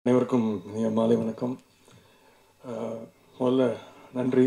அனைவருக்கும் இனிய மாலை வணக்கம் அஹ், முதல்ல நன்றி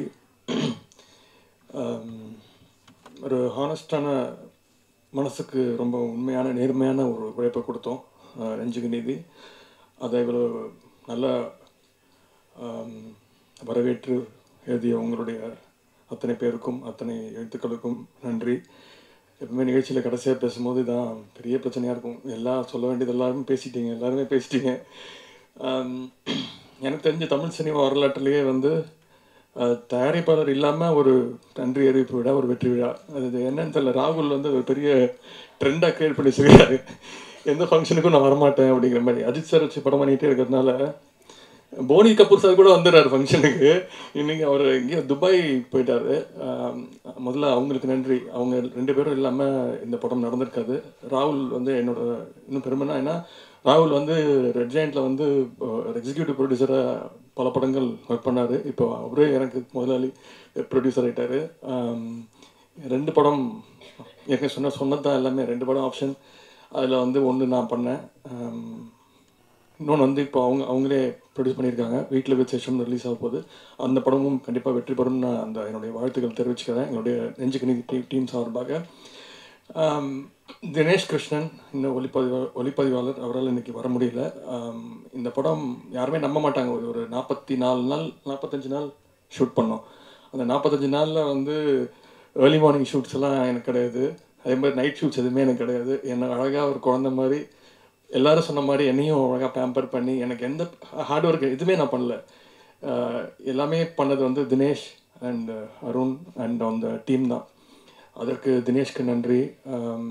அம், ஒரு ஹானஸ்டான மனசுக்கு ரொம்ப உண்மையான நேர்மையான ஒரு உழைப்பை கொடுத்தோம் அஹ், நெஞ்சுக்கு நீதி அதை இவ்வளோ நல்லா ஆம், வரவேற்று எழுதிய உங்களுடைய அத்தனை பேருக்கும் அத்தனை எழுத்துக்களுக்கும் நன்றி எப்பவுமே நிகழ்ச்சியில் கடைசியாக பேசும்போது இதான் பெரிய பிரச்சனையாக இருக்கும் எல்லாம் சொல்ல வேண்டியது எல்லாருமே பேசிட்டீங்க எல்லாருமே பேசிட்டீங்க ஆம், எனக்கு தெரிஞ்ச தமிழ் சினிமா வரலாற்றுலேயே வந்து அஹ், தயாரிப்பாளர் இல்லாமல் ஒரு நன்றி அறிவிப்பு விழா ஒரு வெற்றி விழா அது என்னன்னு தெரியல ராகுல் வந்து ஒரு பெரிய ட்ரெண்டாக கிரியேட் பண்ணி வச்சிருக்காரு எந்த ஃபங்க்ஷனுக்கும் நான் வரமாட்டேன் அப்படிங்கிற மாதிரி அஜித் சார் வச்சு படம் பண்ணிகிட்டே இருக்கிறதுனால போனி கபூர் சார் கூட வந்துடுறாரு ஃபங்க்ஷனுக்கு இன்னைக்கு அவர் எங்கேயோ துபாய் போயிட்டாரு ஆம், முதல்ல அவங்களுக்கு நன்றி அவங்க ரெண்டு பேரும் இல்லாமல் இந்த படம் நடந்திருக்காது ராகுல் வந்து என்னோட இன்னும் பெருமைனா ஏன்னா ராகுல் வந்து ரெட் ஜெயண்ட்டில் வந்து எக்ஸிக்யூட்டிவ் ப்ரொடியூசராக பல படங்கள் ஒர்க் பண்ணார் இப்போ அவரே எனக்கு முதலாளி ப்ரொடியூசர் ஆகிட்டார் ரெண்டு படம் ஏற்கனவே சொன்ன சொன்னது தான் எல்லாமே ரெண்டு படம் ஆப்ஷன் அதில் வந்து ஒன்று நான் பண்ணேன் ஆம், இன்னொன்று வந்து இப்போ அவங்க அவங்களே ப்ரொடியூஸ் பண்ணியிருக்காங்க வீட்டில் விசேஷம் ரிலீஸ் ஆக போகுது அந்த படமும் கண்டிப்பாக வெற்றி பெறும்னு நான் அந்த என்னுடைய வாழ்த்துக்கள் தெரிவிச்சுக்கிறேன் என்னுடைய நெஞ்சுக்கு நீதி டீம் டீம் சார்பாக ஆம், தினேஷ் கிருஷ்ணன் இந்த ஒளிப்பதிவா ஒளிப்பதிவாளர் அவரால் இன்னைக்கு வர முடியல ஆம், இந்த படம் யாருமே நம்ப மாட்டாங்க ஒரு ஒரு நாற்பத்தி நாலு நாள் நாற்பத்தஞ்சு நாள் ஷூட் பண்ணோம் அந்த நாற்பத்தஞ்சு நாளில் வந்து ஏர்லி மார்னிங் ஷூட்ஸ் எல்லாம் எனக்கு கிடையாது அதே மாதிரி நைட் ஷூட்ஸ் எதுவுமே எனக்கு கிடையாது என்னை அழகாக ஒரு குழந்த மாதிரி எல்லாரும் சொன்ன மாதிரி என்னையும் அழகாக பேம்பர் பண்ணி எனக்கு எந்த ஹார்ட் ஒர்க் எதுவுமே நான் பண்ணல ஆஹ் எல்லாமே பண்ணது வந்து தினேஷ் அண்ட் அருண் அண்ட் அந்த டீம் தான் அதற்கு தினேஷ்க்கு நன்றி ஆம்,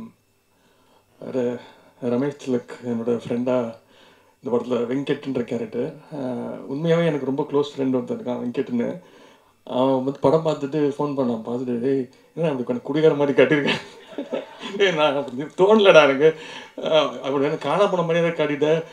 ர- ரமேஷ் திலக் என்னோட ஃப்ரெண்டாக இந்த படத்தில் வெங்கட்ன்ற கேரக்டர் உண்மையாகவே எனக்கு ரொம்ப க்ளோஸ் ஃப்ரெண்ட் ஒருத்தன் இருக்கான் வெங்கட்னு அவன் வந்து படம் பார்த்துட்டு ஃபோன் பண்ணான் பார்த்துட்டு டேய் என்ன அப்படி கொஞ்சம் குடிகார மாதிரி கட்டியிருக்கேன் ஏய் நான் அப்படி தோணலடா எனக்கு அஹ் அப்படி எனக்கு காணா போன மாதிரி தான் காட்டிட்டேன்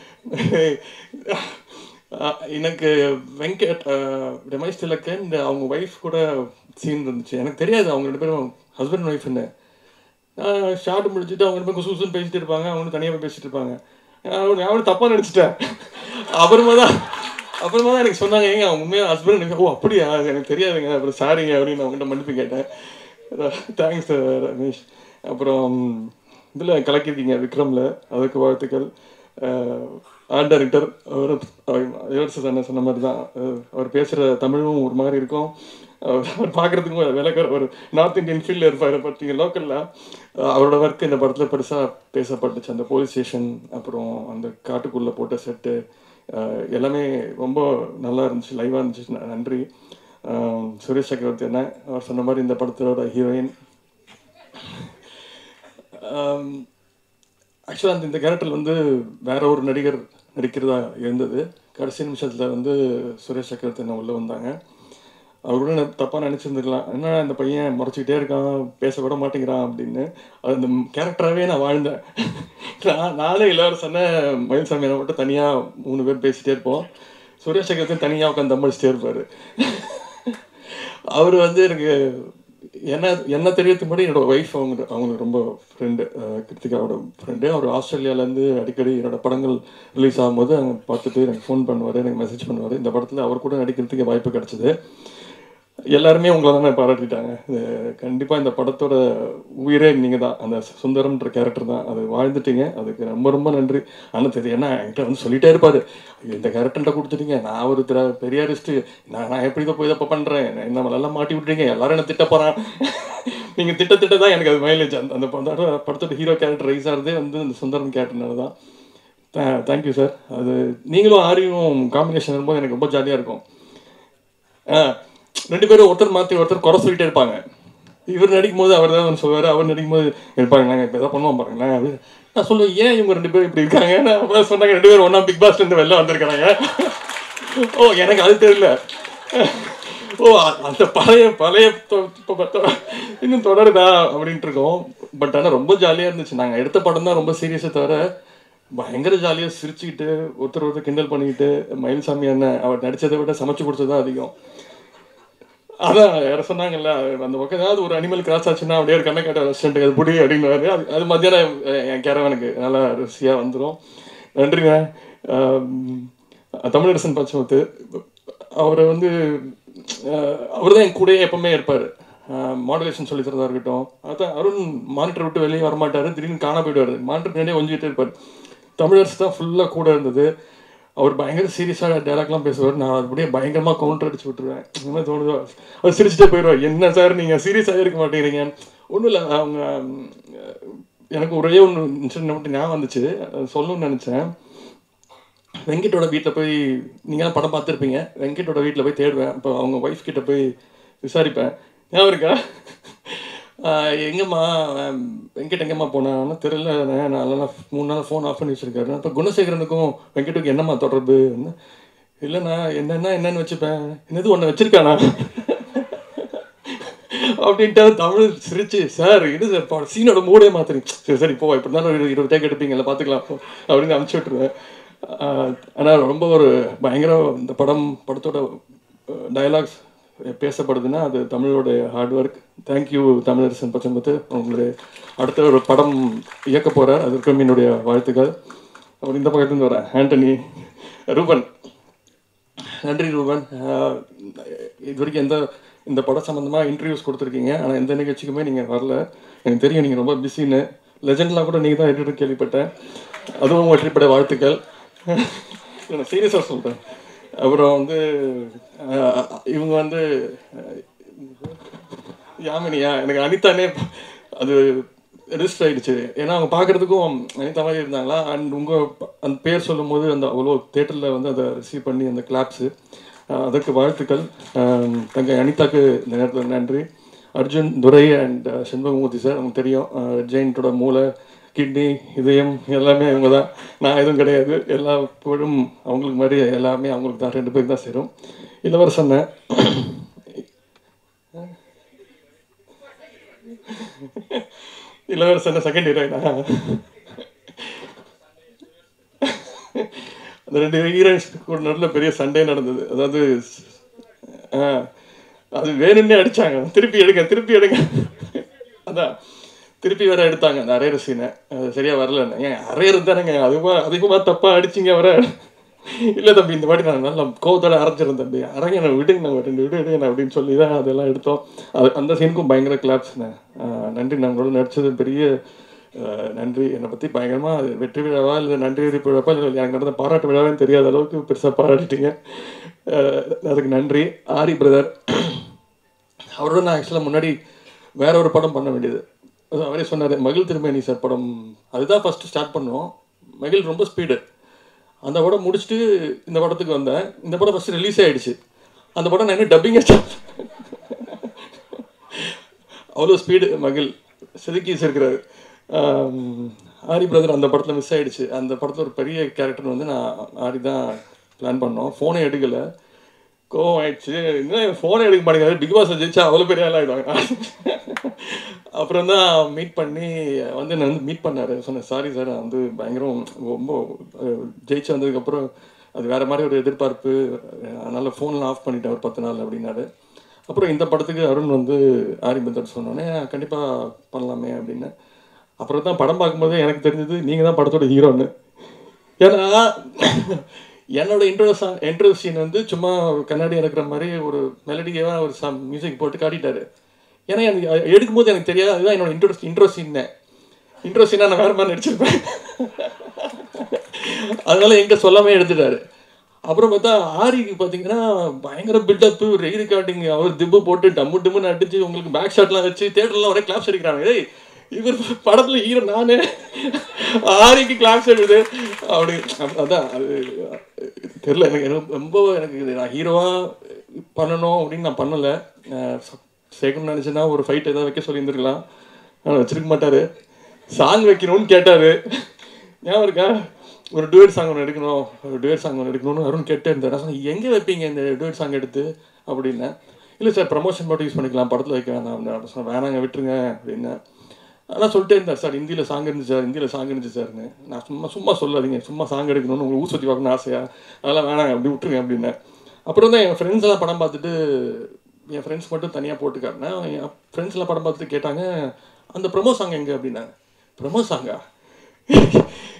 அஹ் எனக்கு வெங்கட் அஹ் ரமேஷ் திலக்கு இந்த அவங்க ஒய்ஃப் கூட சீன் இருந்துச்சு எனக்கு தெரியாது அவங்க ரெண்டு பேரும் ஹஸ்பண்ட் ஒய்ஃப்னு ஷார்ட் முடிச்சுட்டு அவங்க ரெண்டு பேரும் குசு பேசிட்டு இருப்பாங்க அவங்க தனியாக போய் பேசிட்டு இருப்பாங்க நான் அவனு தப்பாக நினச்சிட்டேன் அப்புறமா தான் அப்புறமா தான் எனக்கு சொன்னாங்க ஏங்க அவங்க உண்மையாக ஹஸ்பண்ட் ஓ அப்படியா எனக்கு தெரியாதுங்க அப்புறம் சாரிங்க அப்படின்னு நான் அவங்ககிட்ட மன்னிப்பு கேட்டேன் தேங்க்ஸ் ரமேஷ் அப்புறம் இதில் கலக்கியிருக்கீங்க விக்ரமில் அதுக்கு வாழ்த்துக்கள் ஆர்ட் டைரக்டர் அவர் இளவரசர் என்ன சொன்ன மாதிரி தான் அஹ் அவர் பேசுகிற தமிழும் ஒரு மாதிரி இருக்கும் அவர் அவர் பார்க்குறதுக்கும் விளக்க ஒரு நார்த் இந்தியன் ஃபீல்டில் இருப்பார் பார்த்தீங்க லோக்கலில் அவரோட ஒர்க் இந்த படத்தில் பெருசாக பேசப்பட்டுச்சு அந்த போலீஸ் ஸ்டேஷன் அப்புறம் அந்த காட்டுக்குள்ளே போட்ட செட்டு எல்லாமே ரொம்ப நல்லா இருந்துச்சு லைவாக இருந்துச்சு ந- நன்றி அஹ் சுரேஷ் சக்கரவர்த்தி என்ன அவர் சொன்ன மாதிரி இந்த படத்தோட ஹீரோயின் ஆக்சுவலாக அந்த இந்த கேரக்டர் வந்து வேற ஒரு நடிகர் நடிக்கிறதா இருந்தது கடைசி நிமிஷத்தில் வந்து சுரேஷ் சக்கரவர்த்தி என்ன உள்ளே வந்தாங்க அவர் கூட நான் தப்பாக நினச்சிருந்துருக்கலாம் என்ன இந்த பையன் முறைச்சிக்கிட்டே இருக்கான் பேச விட மாட்டேங்கிறான் அப்படின்னு அது அந்த கேரக்டராகவே நான் வாழ்ந்தேன் நான் நானே இளவரசன மயில்சாமியை மட்டும் தனியாக மூணு பேர் பேசிகிட்டே இருப்போம் சுரேஷ் சக்கரவர்த்தி தனியாக உட்காந்து தம்மடிச்சிட்டே இருப்பார் அவர் வந்து எனக்கு என்ன என்ன தெரியறதுக்கு முன்னாடி என்னோட ஒய்ஃப் அவங்க அவங்க ரொம்ப ஃப்ரெண்டு கிருத்திகாவோட ஃப்ரெண்டு அவர் ஆஸ்திரேலியாவிலேருந்து அடிக்கடி என்னோட படங்கள் ரிலீஸ் ஆகும்போது அங்கே பார்த்துட்டு எனக்கு ஃபோன் பண்ணுவார் எனக்கு மெசேஜ் பண்ணுவார் இந்த படத்தில் அவர் கூட நடிக்கிறதுக்கு வாய்ப்பு கிடச்சிது எல்லாருமே உங்களை தானே பாராட்டிட்டாங்க இது கண்டிப்பாக இந்த படத்தோட உயிரே நீங்கள் தான் அந்த சுந்தரம்ன்ற கேரக்டர் தான் அது வாழ்ந்துட்டீங்க அதுக்கு ரொம்ப ரொம்ப நன்றி ஆனால் தெரியும் ஏன்னா என்கிட்ட வந்து சொல்லிட்டே இருப்பாரு "ஐயோ, இந்த கேரக்டர்கிட்ட கொடுத்துட்டீங்க நான் ஒரு திர பெரியாரிஸ்ட்டு நான் நான் எப்படி இதை போய் இதை பண்ணுறேன் என்ன எல்லாம் மாட்டி விட்றீங்க எல்லாரும் என்ன திட்ட போகிறான் நீங்கள் திட்ட திட்ட தான் எனக்கு அது மைலேஜ் அந்த அந்த படத்தோட படத்தோட ஹீரோ கேரக்டர் ரைஸ் ஆகிறதே வந்து அந்த சுந்தரம் கேரக்டர்னால தான் தேங்க்யூ சார் அது நீங்களும் ஆரியும் காம்பினேஷன் வரும்போது எனக்கு ரொம்ப ஜாலியாக இருக்கும் ஆ, ரெண்டு பேரும் ஒருத்தர் மாற்றி ஒருத்தர் குறை சொல்லிட்டே இருப்பாங்க இவர் நடிக்கும் போது அவர் தான் வந்து சொல்லுவார் அவர் நடிக்கும் போது இருப்பாங்க இப்போ எதாவது பண்ணுவோம் பாருங்களேன் அப்படின்னு நான் சொல்லுவேன் ஏன் இவங்க ரெண்டு பேரும் இப்படி இருக்காங்க நான் அப்பதான் சொன்னாங்க ரெண்டு பேரும் ஒன்றா பிக் பாஸ்லேருந்து வெளில வந்திருக்காங்க ஓ எனக்கு அது தெரியல ஓ அ- அந்த பழைய பழைய தொ- தொ- தொ- இன்னும் தொடருதா அப்படின்ட்டு இருக்கோம் பட் ஆனால் ரொம்ப ஜாலியாக இருந்துச்சு நாங்கள் எடுத்த படம் தான் ரொம்ப சீரியஸை தவிர பயங்கர ஜாலியாக சிரிச்சுக்கிட்டு ஒருத்தர் ஒருத்தர் கிண்டல் பண்ணிக்கிட்டு மயில்சாமி அண்ணன் அவர் நடிச்சதை விட சமைச்சு கொடுத்தது தான் அதிகம் அதான் யார சொன்னாங்கல்ல அந்த பக்கம் ஏதாவது ஒரு அனிமல் கிராஸ் ஆச்சுன்னா அப்படியே ஒரு கண்ணை காட்ட ரெஸ்டாரண்ட் அது புடி அப்படின்னு அது அது மத்தியானம் அஹ், என் கேரவனுக்கு நல்லா ருசியாக வந்துடும் நன்றிங்க ஆம், தமிழரசன் பச்சமுத்து அவரை வந்து அவர் தான் என் கூடயே எப்பவுமே இருப்பார் மாடுலேஷன் சொல்லி தரதா இருக்கட்டும் அதான் அருண் மானிட்டர் விட்டு வெளியே வரமாட்டார் திடீர்னு காண போயிடுவார் மானிட்டர் பின்னாடியே கொஞ்சிட்டே இருப்பார் தமிழரசு தான் ஃபுல்லாக கூட இருந்தது அவர் பயங்கர சீரியஸாக டைலாக்லாம் பேசுவார் நான் அப்படியே பயங்கரமாக கவுண்டர் அடிச்சு விட்டுருவேன் இந்த மாதிரி தோணுதோ அவர் சிரிச்சுட்டே போயிடுவார் என்ன சார் நீங்கள் சீரியஸாக இருக்க மாட்டேங்கிறீங்க ஒன்றும் இல்லை அவங்க ம், எனக்கு ஒரே ஒன்று இன்சிடென்ட் மட்டும் ஞாபகம் வந்துச்சு அது சொல்லணும்னு நினச்சேன் வெங்கட்டோட வீட்டில் போய் நீங்கள் படம் பார்த்துருப்பீங்க வெங்கட்டோட வீட்டில் போய் தேடுவேன் அப்போ அவங்க ஒய்ஃப் கிட்ட போய் விசாரிப்பேன் ஞாபகம் இருக்கா ஆஹ் எங்கம்மா ஆம், வெங்கட் எங்கம்மா போனான்னு தெரியல நான் அதெல்லாம் மூணு நாள் ஃபோன் ஆஃப் பண்ணி வச்சிருக்காரு அப்போ குணசேகரனுக்கும் வெங்கட்டுக்கும் என்னம்மா தொடர்பு என்ன இல்லைண்ணா என்னென்ன என்னன்னு வச்சுப்பேன் என்னது ஒன்று வச்சிருக்கானா அப்படின்ட்டு தமிழ் சிரிச்சு சார் இது சார் சீனோட மூடே மாத்துறீங்க சரி சரி போ இப்படி இருந்தாலும் ஒரு இருபது டேக் எடுப்பீங்கல்ல பார்த்துக்கலாம் போ அப்படின்னு அனுப்பிச்சி விட்ருவேன் ஆனால் ரொம்ப ஒரு பயங்கர இந்த படம் படத்தோட டயலாக்ஸ் பேசப்படுதுன்னா அது தமிழோட hard work thank you Tamilarasan Pachamuthu உங்களுடைய அடுத்த ஒரு படம் இயக்க போகிறார் அதற்கும் என்னுடைய வாழ்த்துக்கள் அப்புறம் இந்த பக்கத்துலேருந்து வரேன் ஆண்டனி ரூபன் நன்றி ரூபன் ஆஹ் இது வரைக்கும் எந்த இந்த படம் சம்மந்தமாக இன்டர்வியூஸ் கொடுத்துருக்கீங்க ஆனால் எந்த நிகழ்ச்சிக்குமே நீங்கள் வரல எனக்கு தெரியும் நீங்கள் ரொம்ப பிஸின்னு லெஜெண்ட்லாம் கூட நீங்கள் தான் எடுத்து கேள்விப்பட்டேன் அதுவும் வெற்றிப்பட வாழ்த்துக்கள் நான் சீரியஸாக சொல்கிறேன் அப்புறம் வந்து ஆஹ் இவங்க வந்து ஆஹ் யாமினியா எனக்கு அனிதானே அது ரெஜிஸ்டர் ஆயிடுச்சு ஏன்னா அவங்க பார்க்கறதுக்கும் அனிதா மாதிரி இருந்தாங்களா அண்ட் உங்கள் அந்த பேர் சொல்லும்போது அந்த அவ்வளோ தேட்டரில் வந்து அதை ரிசீவ் பண்ணி அந்த கிளாப்ஸு அதற்கு வாழ்த்துக்கள் ஆஹ் தங்கை அனிதாக்கு இந்த நேரத்தில் நன்றி அர்ஜுன் துரை அண்ட் செண்பகமூர்த்தி சார் உங்களுக்கு தெரியும் ஜெயின்ட்டோட மூளை கிட்னி இதயம் எல்லாமே அவங்க தான் நான் எதுவும் கிடையாது எல்லா புகழும் அவங்களுக்கு மாதிரி எல்லாமே அவங்களுக்கு தான் ரெண்டு பேருக்கு தான் சேரும் இளவரசனை இளவரசன் செகண்ட் ஹீரோயினா அந்த ரெண்டு ஹீரோயின்ஸ் கூட நடுவில் பெரிய சண்டே நடந்தது அதாவது ஆ, அது வேணும்னே அடிச்சாங்க திருப்பி எடுங்க திருப்பி எடுங்க அதான் திருப்பி வேற எடுத்தாங்க அந்த அரையர் சீனை அது சரியா வரல ஏன் அரையர் தானேங்க அதுவா அதிகமாக தப்பா அடிச்சிங்க வர இல்லை தம்பி இந்த வாட்டி நான் நல்லா கோவத்தோட அரைச்சிருந்தேன் தம்பி அரைங்க நான் விடுங்க நான் ரெண்டு விடு விடுங்க அப்படின்னு சொல்லி தான் அதெல்லாம் எடுத்தோம் அது அந்த சீனுக்கும் பயங்கர கிளாப்ஸ்ண்ணே நன்றி நான் உங்களோட நடிச்சது பெரிய ஆஹ், நன்றி என்னை பற்றி பயங்கரமாக அது வெற்றி விழாவா இல்லை நன்றி அறிவிப்பு விழாவா இல்லை எனக்கு நடந்த பாராட்டு விழாவே தெரியாத அளவுக்கு பெருசாக பாராட்டிட்டீங்க ஆஹ், அதுக்கு நன்றி ஆரி பிரதர் அவரோட நான் ஆக்சுவலாக முன்னாடி வேற ஒரு படம் பண்ண வேண்டியது அது அவரே சொன்னார் மகிழ் திருமேனி சார் படம் அதுதான் ஃபஸ்ட்டு ஸ்டார்ட் பண்ணோம் மகிழ் ரொம்ப ஸ்பீடு அந்த படம் முடிச்சுட்டு இந்த படத்துக்கு வந்தேன் இந்த படம் ஃபஸ்ட்டு ரிலீஸ் ஆயிடுச்சு அந்த படம் நான் இன்னும் டப்பிங்கே ஸ்டார்ட் அவ்வளோ ஸ்பீடு மகிழ் செதுக்கீஸ் இருக்கிறாரு ஆம், ஆரி பிரதர் அந்த படத்தில் மிஸ் ஆயிடுச்சு அந்த படத்தில் ஒரு பெரிய கேரக்டர் வந்து நான் ஆரி தான் பிளான் பண்ணோம் ஃபோனே எடுக்கலை கோவம் ஆயிடுச்சு என்ன ஃபோனை எடுக்க மாட்டேங்கிறாரு பிக் பாஸ் ஜெயிச்சா அவ்வளோ பெரிய ஆள் ஆகிடுவாங்க அப்புறம் தான் மீட் பண்ணி வந்து நான் வந்து மீட் பண்ணாரு சொன்னேன் சாரி சார் நான் வந்து பயங்கரம் ரொம்ப அஹ், ஜெயிச்சு வந்ததுக்கப்புறம் அது வேற மாதிரி ஒரு எதிர்பார்ப்பு அதனால ஃபோன்லாம் ஆஃப் பண்ணிட்டேன் ஒரு பத்து நாள் அப்படின்னாரு அப்புறம் இந்த படத்துக்கு அருண் வந்து ஆரிபந்தர் சொன்னோன்னே பண்ணலாமே பண்ணலாமே அப்படின்னு அப்புறம் தான் படம் பார்க்கும்போது எனக்கு தெரிஞ்சது நீங்கள் தான் படத்தோட ஹீரோன்னு ஏன்னா என்னோட இன்ட்ரோ சாங் இன்ட்ரோ சீன் வந்து சும்மா ஒரு கண்ணாடி இருக்கிற மாதிரி ஒரு மெலடியாக ஒரு சம் மியூசிக் போட்டு காட்டிட்டாரு ஏன்னா எனக்கு அ- எடுக்கும்போது எனக்கு தெரியாது அதுதான் என்னோட இன்ட்ரோ இன்ட்ரோ சீன் இன்ட்ரோ சீனாக நான் வேறு மாதிரி நடிச்சிருப்பேன் அதனால என்கிட்ட சொல்லாமே எடுத்துட்டாரு அப்புறம் பார்த்தா ஆரிக்கு பார்த்தீங்கன்னா பயங்கர பில்டப்பு ரெய் ரெக்கார்டிங் அவர் திப்பு போட்டு டம்மு டம்முன்னு அடிச்சு உங்களுக்கு பேக் ஷாட்லாம் வச்சு தேட்டர்லாம் ஒரே கிளாப்ஸ் அடிக்கிறாங்க ஏய் இவர் படத்தில் ஹீரோ நானே ஆரிக்கு கிளாப்ஸ் அடிக்குது அப்படி அப்ப- அதான் அது தெரில எனக்கு எனக்கு ரொம்ப எனக்கு இது நான் ஹீரோவாக பண்ணணும் அப்படின்னு நான் பண்ணலை சேர்க்கணும்னு நினச்சேன்னா ஒரு ஃபைட் ஏதாவது வைக்க சொல்லியிருந்துருக்கலாம் ஆனால் வச்சிருக்க மாட்டார் சாங் வைக்கணும்னு கேட்டார் ஞாபகம் இருக்கா ஒரு டுவேட் சாங் ஒன்று எடுக்கணும் ஒரு டுவேட் சாங் ஒன்று எடுக்கணும்னு அருண் கேட்டே இருந்தார் நான் சொன்னேன் எங்கே வைப்பீங்க இந்த டுவேட் சாங் எடுத்து அப்படின்னேன் இல்லை சார் ப்ரமோஷன் மட்டும் யூஸ் பண்ணிக்கலாம் படத்தில் வைக்க வேணாம் அப்படின்னு அப்ப சொன்னேன் வேணாங்க விட்டுருங்க அப்படின்னு ஆனால் சொல்லிட்டே இருந்தார் சார் ஹிந்தியில் சாங் இருந்துச்சு சார் ஹிந்தியில் சாங் இருந்துச்சு சார்னு நான் சும்மா சும்மா சொல்லாதீங்க சும்மா சாங் எடுக்கணும்னு உங்களுக்கு ஊர் சுற்றி பார்க்கணும்னு ஆசையா அதெல்லாம் வேணாங்க அப்படி விட்டுருங்க அப்படின்னேன் அப்புறம் தான் என் ஃப்ரெண்ட்ஸ் எல்லாம் படம் பார்த்துட்டு என் ஃப்ரெண்ட்ஸ் மட்டும் தனியாக போட்டு காட்டினேன் என் ஃப்ரெண்ட்ஸ் எல்லாம் படம் பார்த்துட்டு கேட்டாங்க அந்த ப்ரமோ சாங் எங்கே அப்படின்னாங்க ப்ரமோ சாங்கா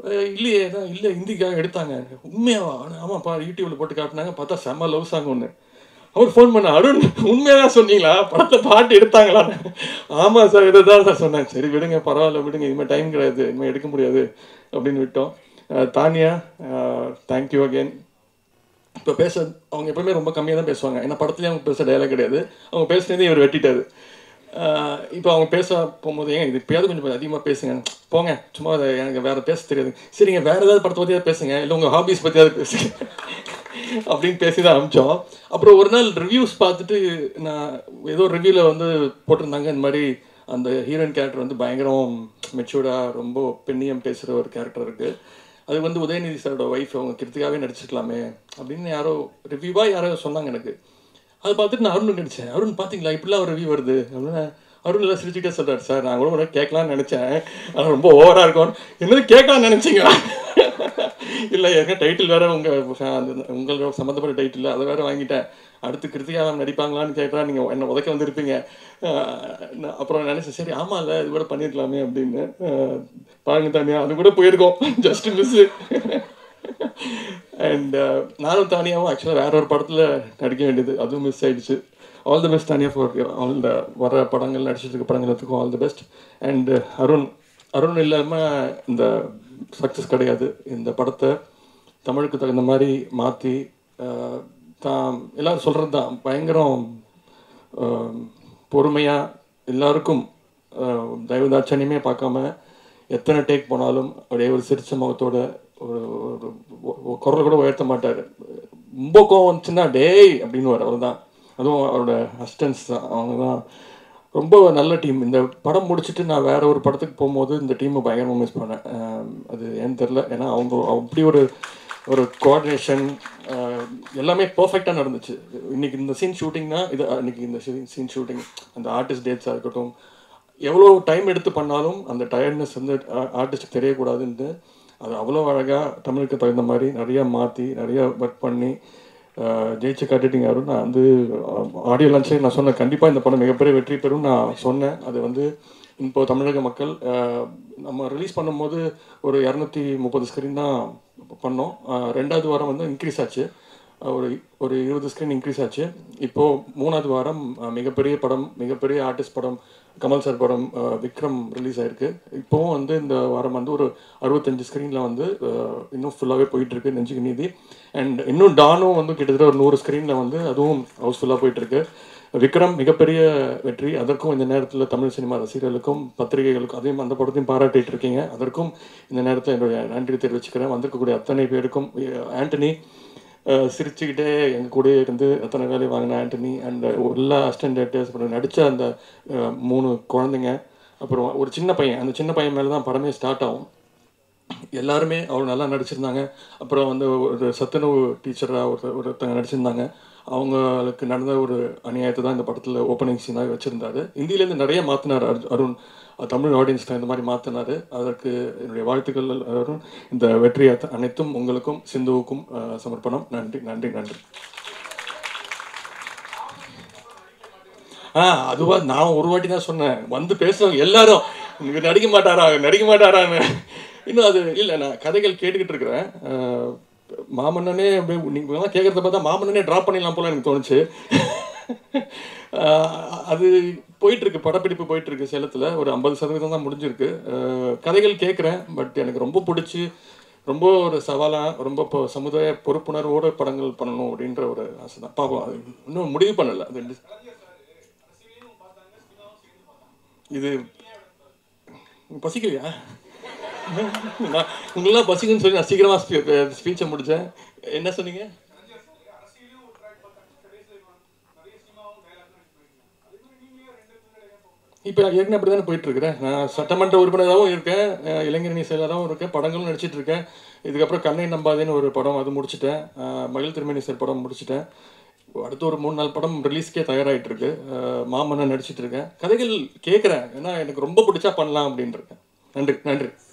"அஹ், இல்லையே அதான் இல்லை ஹிந்திக்காக எடுத்தாங்க உண்மையாவா ஆமாப்பா யூடியூப்ல போட்டு காட்டினாங்க பார்த்தா செம்ம லவ் சாங் ஒன்று அவர் ஃபோன் பண்ண அருண் உண்மையாக சொன்னீங்களா படத்தில் பாட்டு எடுத்தாங்களா ஆமாம் சார் இதை தான் சார் சொன்னேன் சரி விடுங்க பரவாயில்ல விடுங்க இனிமேல் டைம் கிடையாது இனிமேல் எடுக்க முடியாது அப்படின்னு விட்டோம் அஹ், தானியா தேங்க்யூ அகேன் இப்போ பேச அவங்க எப்பவுமே ரொம்ப கம்மியாக தான் பேசுவாங்க ஏன்னா படத்துலேயே அவங்க பேச டயலாக் கிடையாது அவங்க பேசுனதே இவர் வெட்டிட்டாரு ஆஹ் இப்போ அவங்க பேச போகும்போது ஏன் இது இப்போயாவது கொஞ்சம் அதிகமாக பேசுங்க போங்க சும்மா அதை எனக்கு வேறு பேச தெரியாது சரிங்க வேறு ஏதாவது படத்தை பற்றியாவது பேசுங்க இல்லை உங்கள் ஹாபிஸ் பற்றியாவது பேசுங்க அப்படின்னு பேசி தான் அனுப்பிச்சோம் அப்புறம் ஒரு நாள் ரிவ்யூஸ் பார்த்துட்டு நான் ஏதோ ரிவ்யூவில் வந்து போட்டிருந்தாங்க இந்த மாதிரி அந்த ஹீரோயின் கேரக்டர் வந்து பயங்கரம் மெச்சூர்டாக ரொம்ப பெண்ணியம் பேசுகிற ஒரு கேரக்டர் இருக்குது அது வந்து உதயநிதி சாரோட ஒய்ஃப் அவங்க கிருத்திகாவே நடிச்சிருக்கலாமே அப்படின்னு யாரோ ரிவ்யூவாக யாரோ சொன்னாங்க எனக்கு அதை பார்த்துட்டு நான் அருண் நினச்சேன் அருண் பார்த்தீங்களா இப்படிலாம் ஒரு ரிவ்யூ வருது அப்படின்னு அருண் எல்லாம் சிரிச்சுட்டே சொல்கிறார் சார் நான் கூட உடனே கேட்கலாம்னு நினச்சேன் ஆனால் ரொம்ப ஓவராக இருக்கும் என்னது கேட்கலாம்னு நினச்சிங்களா இல்லை ஏற்கனவே டைட்டில் வேற உங்கள் உங்களோட சம்மந்தப்பட்ட டைட்டில் அதை வேற வாங்கிட்டேன் அடுத்து கிருத்திகா மேம் நடிப்பாங்களான்னு கேட்டா நீங்கள் என்னை உதைக்க வந்திருப்பீங்க ஆஹ் நான் அப்புறம் நினச்சேன் சரி ஆமாம் இல்லை இது கூட பண்ணியிருக்கலாமே அப்படின்னு ஆஹ் பாருங்க தானியா அது கூட போயிருக்கோம் ஜஸ்ட் மிஸ்ஸு அண்ட் நானும் தானியாவும் ஆக்சுவலாக வேற ஒரு படத்தில் நடிக்க வேண்டியது அதுவும் மிஸ் ஆயிடுச்சு all the best Tania for all the வர படங்கள் நடிச்சிட்டு இருக்க படங்கள் எல்லாத்துக்கும் all the best and Arun Arun இல்லாமல் இந்த சக்ஸஸ் கிடையாது இந்த படத்தை தமிழுக்கு தகுந்த மாதிரி மாற்றி தான் எல்லாரும் சொல்கிறது தான் பயங்கரம் பொறுமையாக எல்லாருக்கும் ஆஹ், தயவு தாட்சணியமே பார்க்காம எத்தனை டேக் போனாலும் அப்படியே ஒரு சிரிச்ச முகத்தோட ஒரு ஒரு ஒ- குரல் கூட உயர்த்த மாட்டார் ரொம்ப கோவம் வந்துச்சுன்னா டேய் அப்படின்னு அவர் தான் அதுவும் அவரோட அசிஸ்டன்ஸ் தான் அவங்க தான் ரொம்ப நல்ல டீம் இந்த படம் முடிச்சுட்டு நான் வேற ஒரு படத்துக்கு போகும்போது இந்த டீமை பயங்கரமாக மிஸ் பண்ணேன் ஆஹ், அது ஏன்னு தெரில ஏன்னா அவங்க அப்படி ஒரு ஒரு கோஆர்டினேஷன் எல்லாமே பர்ஃபெக்டாக நடந்துச்சு இன்னைக்கு இந்த சீன் ஷூட்டிங்னா இது அஹ், இன்னைக்கு இந்த சீன் ஷூட்டிங் அந்த ஆர்டிஸ்ட் டேட்ஸாக இருக்கட்டும் எவ்வளோ டைம் எடுத்து பண்ணாலும் அந்த டயர்ட்னஸ் வந்து ஆர்டிஸ்ட்டுக்கு தெரியக்கூடாதுன்ட்டு அது அவ்வளோ அழகாக தமிழுக்கு தகுந்த மாதிரி நிறையா மாற்றி நிறையா ஒர்க் பண்ணி அஹ், ஜெயிச்சு காட்டிட்டீங்க அருண் நான் வந்து ஆடியோ லான்ச்சே நான் சொன்னேன் கண்டிப்பாக இந்த படம் மிகப்பெரிய வெற்றி பெறும் நான் சொன்னேன் அது வந்து இப்போ தமிழக மக்கள் அஹ், நம்ம ரிலீஸ் பண்ணும்போது ஒரு இரநூத்தி முப்பது ஸ்க்ரீன் தான் பண்ணோம் அஹ், ரெண்டாவது வாரம் வந்து இன்க்ரீஸ் ஆச்சு அஹ், ஒரு ஒரு இருபது ஸ்க்ரீன் இன்க்ரீஸ் ஆச்சு இப்போது மூணாவது வாரம் அஹ், மிகப்பெரிய படம் மிகப்பெரிய ஆர்டிஸ்ட் படம் கமல் சார் படம் அஹ், விக்ரம் ரிலீஸ் ஆயிருக்கு இப்போவும் வந்து இந்த வாரம் வந்து ஒரு அறுபத்தஞ்சு ஸ்க்ரீனில் வந்து அஹ், இன்னும் ஃபுல்லாகவே போயிட்டுருக்கு நெஞ்சுக்கு நீதி அண்ட் இன்னும் டானும் வந்து கிட்டத்தட்ட ஒரு நூறு ஸ்க்ரீனில் வந்து அதுவும் ஹவுஸ்ஃபுல்லாக போயிட்டுருக்கு விக்ரம் மிகப்பெரிய வெற்றி அதற்கும் இந்த நேரத்தில் தமிழ் சினிமா ரசிகர்களுக்கும் பத்திரிகைகளுக்கும் அதையும் அந்த படத்தையும் பாராட்டிட்டு இருக்கீங்க அதற்கும் இந்த நேரத்தில் என்னுடைய நன்றி தெரிவிச்சுக்கிறேன் வந்திருக்கக்கூடிய அத்தனை பேருக்கும் அஹ், ஆண்டனி அஹ், சிரிச்சுக்கிட்டே எங்கள் கூடயே இருந்து அத்தனை வேலை வாங்கின ஆண்டனி அண்ட் எல்லா அசிஸ்டன்ட் டேரக்டர்ஸ் அப்புறம் நடித்த அந்த அஹ், மூணு குழந்தைங்க அப்புறம் ஒரு சின்ன பையன் அந்த சின்ன பையன் மேலே தான் படமே ஸ்டார்ட் ஆகும் எல்லாருமே அவர் நல்லா நடிச்சிருந்தாங்க அப்புறம் வந்து ஒரு சத்துணவு டீச்சராக ஒரு ஒருத்தங்க நடிச்சிருந்தாங்க அவங்களுக்கு நடந்த ஒரு அநியாயத்தை தான் இந்த படத்தில் ஓப்பனிங் சீனாக வச்சுருந்தாரு இந்தியிலேருந்து நிறைய மாற்றினார் அருண் தமிழ் ஆடியன்ஸ்க்கு இந்த மாதிரி மாற்றினார் அதற்கு என்னுடைய வாழ்த்துக்கள் அருண் இந்த வெற்றி அத்த- அனைத்தும் உங்களுக்கும் சிந்துவுக்கும் அஹ், சமர்ப்பணம் நன்றி நன்றி நன்றி ஆ அதுவா நான் ஒரு வாட்டி தான் சொன்னேன் வந்து பேசுறவங்க எல்லாரும் இவர் நடிக்க மாட்டாரா நடிக்க மாட்டாரான்னு இன்னும் அது இல்லை நான் கதைகள் கேட்டுக்கிட்டு இருக்கிறேன் அஹ், மாமன்னனே அப்படியே நீங்கள் கேட்குறத பார்த்தா மாமன்னனே ட்ராப் பண்ணிடலாம் போல எனக்கு தோணுச்சு அஹ், அது போயிட்டு இருக்கு படப்பிடிப்பு போயிட்டு இருக்கு சேலத்தில் ஒரு ஐம்பது சதவீதம் தான் முடிஞ்சிருக்கு அஹ், கதைகள் கேட்குறேன் பட் எனக்கு ரொம்ப பிடிச்சி ரொம்ப ஒரு சவாலாக ரொம்ப இப்போ சமுதாய பொறுப்புணர்வோட படங்கள் பண்ணணும் அப்படின்ற ஒரு ஆசை தான் பார்ப்போம் அது இன்னும் முடிவு பண்ணலை அது இது பசிக்கலையா நான் உங்களெல்லாம் பசிக்குன்னு சொல்லி நான் சீக்கிரமாக ஸ்பீச்சை முடித்தேன் என்ன சொன்னீங்க இப்போ நான் ஏற்கனவே அப்படி தானே போயிட்டு இருக்கிறேன் நான் சட்டமன்ற உறுப்பினராகவும் இருக்கேன் அஹ் இளைஞரணி செயலராகவும் இருக்கேன் படங்களும் நடிச்சிட்டு இருக்கேன் இதுக்கப்புறம் கண்ணை நம்பாதேன்னு ஒரு படம் அது முடிச்சிட்டேன் அஹ் மகிழ் திருமணி சார் படம் முடிச்சிட்டேன் அடுத்து ஒரு மூணு நாலு படம் ரிலீஸ்க்கே தயாராகிட்டு இருக்கு அஹ் மாமன்னன் நடிச்சிட்டு இருக்கேன் கதைகள் கேட்குறேன் ஏன்னா எனக்கு ரொம்ப பிடிச்சா பண்ணலாம் அப்படின்னு இருக்கேன் நன்றி நன்றி